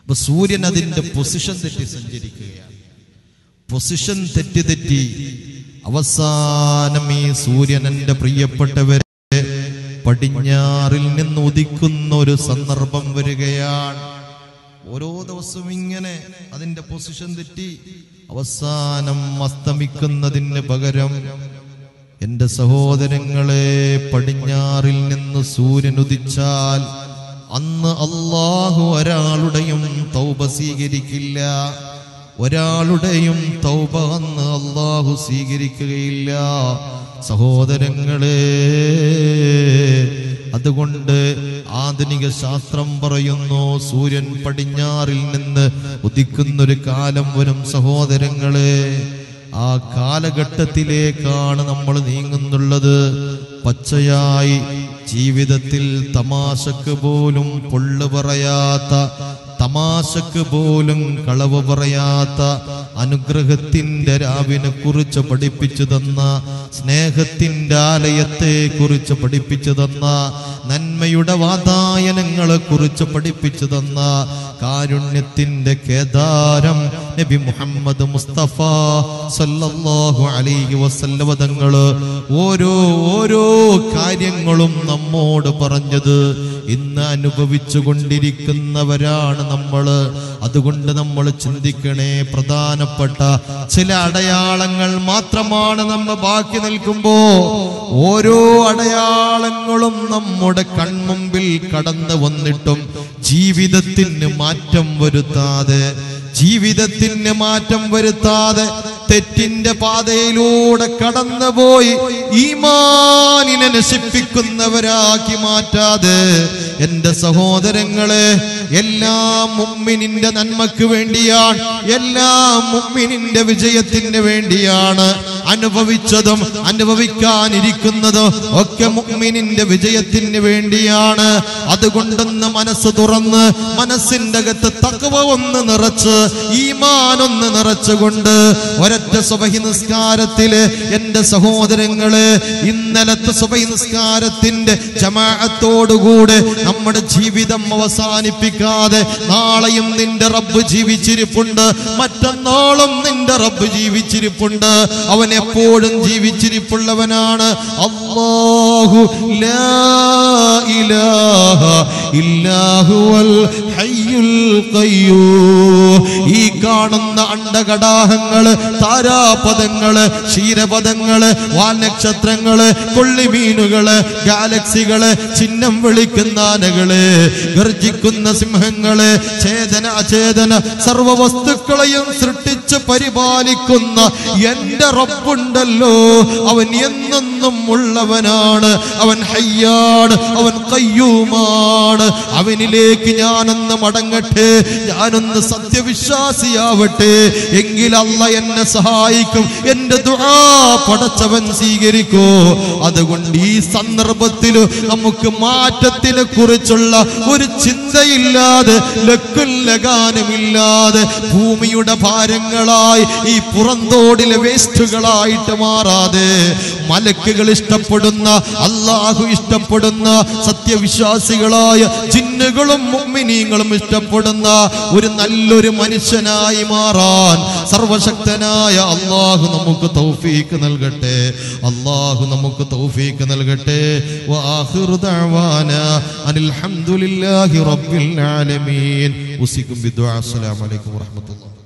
അപ്പൊ സൂര്യൻ അതിന്റെ പൊസിഷൻ തെറ്റി സഞ്ചരിക്കുകയാണ് പൊസിഷൻ തെറ്റി തെറ്റി അവസാനം ഈ സൂര്യൻ എന്റെ പ്രിയപ്പെട്ടവരെ പടിഞ്ഞാറിൽ നിന്ന് ഉദിക്കുന്ന ഒരു സന്ദർഭം വരികയാണ് ഓരോ ദിവസവും ഇങ്ങനെ അതിന്റെ പൊസിഷൻ തെറ്റി അവസാനം അസ്തമിക്കുന്നതിന് പകരം എന്റെ സഹോദരങ്ങളെ പടിഞ്ഞാറിൽ നിന്ന് സൂര്യൻ ഉദിച്ചാൽ അന്ന് അള്ളാഹു ഒരാളുടെയും തൗബ സ്വീകരിക്കില്ല ഒരാളുടെയും തൗബ അന്ന് അള്ളാഹു സ്വീകരിക്കുകയില്ല സഹോദരങ്ങളെ അതുകൊണ്ട് ആധുനിക ശാസ്ത്രം പറയുന്നു സൂര്യൻ പടിഞ്ഞാറിൽ നിന്ന് ഉദിക്കുന്നൊരു കാലം വരും സഹോദരങ്ങളെ ആ കാലഘട്ടത്തിലേക്കാണ് നമ്മൾ നീങ്ങുന്നുള്ളത് പച്ചയായി ജീവിതത്തിൽ തമാശക്ക് പോലും പൊള്ളു പറയാത്ത തമാശക്ക് പോലും കളവ് പറയാത്ത അനുഗ്രഹത്തിന്റെ രാവിനെ കുറിച്ച് പഠിപ്പിച്ചു തന്ന സ്നേഹത്തിന്റെ ആലയത്തെ കുറിച്ച് പഠിപ്പിച്ചു തന്ന നന്മയുടെ വാതായനങ്ങളെ കുറിച്ച് പഠിപ്പിച്ചു തന്ന കാരുണ്യത്തിന്റെ കേദാരം നബി മുഹമ്മദ് മുസ്തഫ സല്ലല്ലാഹു അലൈഹി വസല്ലമ തങ്ങള് ഓരോ ഓരോ കാര്യങ്ങളും നമ്മോട് പറഞ്ഞത് ഇന്ന് അനുഭവിച്ചു കൊണ്ടിരിക്കുന്നവരാണ് നമ്മള് അതുകൊണ്ട് നമ്മൾ ചിന്തിക്കണേ പ്രധാനപ്പെട്ട ചില അടയാളങ്ങൾ മാത്രമാണ് നമ്മൾ ബാക്കി നിൽക്കുമ്പോ ഓരോ അടയാളങ്ങളും നമ്മുടെ കൺമുമ്പിൽ കടന്നു വന്നിട്ടും ജീവിതത്തിന് മാറ്റം വരുത്താതെ ജീവിതത്തിന് മാറ്റം വരുത്താതെ തെറ്റിന്റെ പാതയിലൂടെ കടന്നുപോയി ഈമാനിനെ നശിപ്പിക്കുന്നവരാക്കി മാറ്റാതെ എന്റെ സഹോദരങ്ങളെ എല്ലാ മുമ്മിനിന്റെ നന്മക്ക് വേണ്ടിയാണ് എല്ലാ മുമ്മിനിന്റെ വിജയത്തിന് വേണ്ടിയാണ് അനുഭവിച്ചതും അനുഭവിക്കാനിരിക്കുന്നതും ഒക്കെ മുമ്മിനിന്റെ വിജയത്തിന് വേണ്ടിയാണ് അതുകൊണ്ടൊന്ന് മനസ്സ് തുറന്ന് മനസ്സിന്റെ അകത്ത് തക്കവ ഒന്ന് നിറച്ച് ഈമാനൊന്ന് നിറച്ചുകൊണ്ട് ഒരൊറ്റ സുബഹി നിസ്കാരത്തില് എന്റെ സഹോദരങ്ങള് ഇന്നലത്തെ സുബഹി നിസ്കാരത്തിന്റെ ജമാഅത്തോടുകൂടെ നമ്മുടെ ജീവിതം അവസാനിപ്പിക്കാതെ നാളെയും നിന്റെ റബ്ബ് ജീവിച്ചിരിപ്പുണ്ട് മറ്റന്നാളും നിന്റെ റബ്ബ് ജീവിച്ചിരിപ്പുണ്ട് അവൻ എപ്പോഴും ജീവിച്ചിരിപ്പുള്ളവനാണ് അല്ലാഹു ലാ ഇലാഹ ഇല്ലാഹുവൽ ഹയ്യുൽ ഖയ്യൂം ഈ കാണുന്ന അണ്ടകടാഹങ്ങള് താരാപദങ്ങള് ക്ഷീരപദങ്ങള് വാൽനക്ഷത്രങ്ങള് കൊള്ളിമീനുകള് ഗാലക്സികള് ചിഹ്നം വിളിക്കുന്ന ആനകള് ഗർജിക്കുന്ന സിംഹങ്ങള് ചേതന അചേതന സർവ വസ്തുക്കളെയും സൃഷ്ടിച്ച് പരിപാലിക്കുന്ന എന്റെ റബ്ബുണ്ടല്ലോ അവൻ എന്നെന്നും ഉള്ളവനാണ് അവൻ ഹയ്യാണ് അവൻ കയ്യൂമാണ് അവനിലേക്ക് ഞാനൊന്ന് മടങ്ങട്ടെ ഞാനൊന്ന് സത്യവിശ്വാസിയാവട്ടെ എങ്കിൽ അല്ല എന്നെ സഹായിക്കും എന്റെ ദുആ പടച്ചവൻ സ്വീകരിക്കോ അതുകൊണ്ട് ഈ സന്ദർഭത്തിൽ നമുക്ക് മാറ്റത്തിനെ കുറിച്ചുള്ള ഒരു ചിന്തയില്ലാതെ ലക്കും ലഗാനുമില്ലാതെ ഭൂമിയുടെ ഭാരങ്ങളായി ഈ പുറന്തോടിലെ വേസ്റ്റുകളായിട്ട് മാറാതെ മലക്കുകൾ ഇഷ്ടപ്പെടുന്ന അള്ളാഹു ഇഷ്ടപ്പെടുന്ന സത്യവിശ്വാസികളായ ജിന്നുകളും മുമ്മിനീങ്ങളും ഇഷ്ടപ്പെടുന്ന ഒരു നല്ലൊരു മനുഷ്യനായി മാറാൻ സർവശക്തനായ അള്ളാഹു നമുക്ക് തൗഫീക്ക് നൽകട്ടെ അള്ളാഹു നമുക്ക് തൗഫീക്ക് നൽകട്ടെ വആഖിറു ദഅവാന അനിൽ ഹംദുലില്ലാഹി റബ്ബിൽ ആലമീൻ ഉസിക്കും ബിദ്ദുആ അസ്സലാമു അലൈക്കും വറഹ്മത്തുള്ളാഹി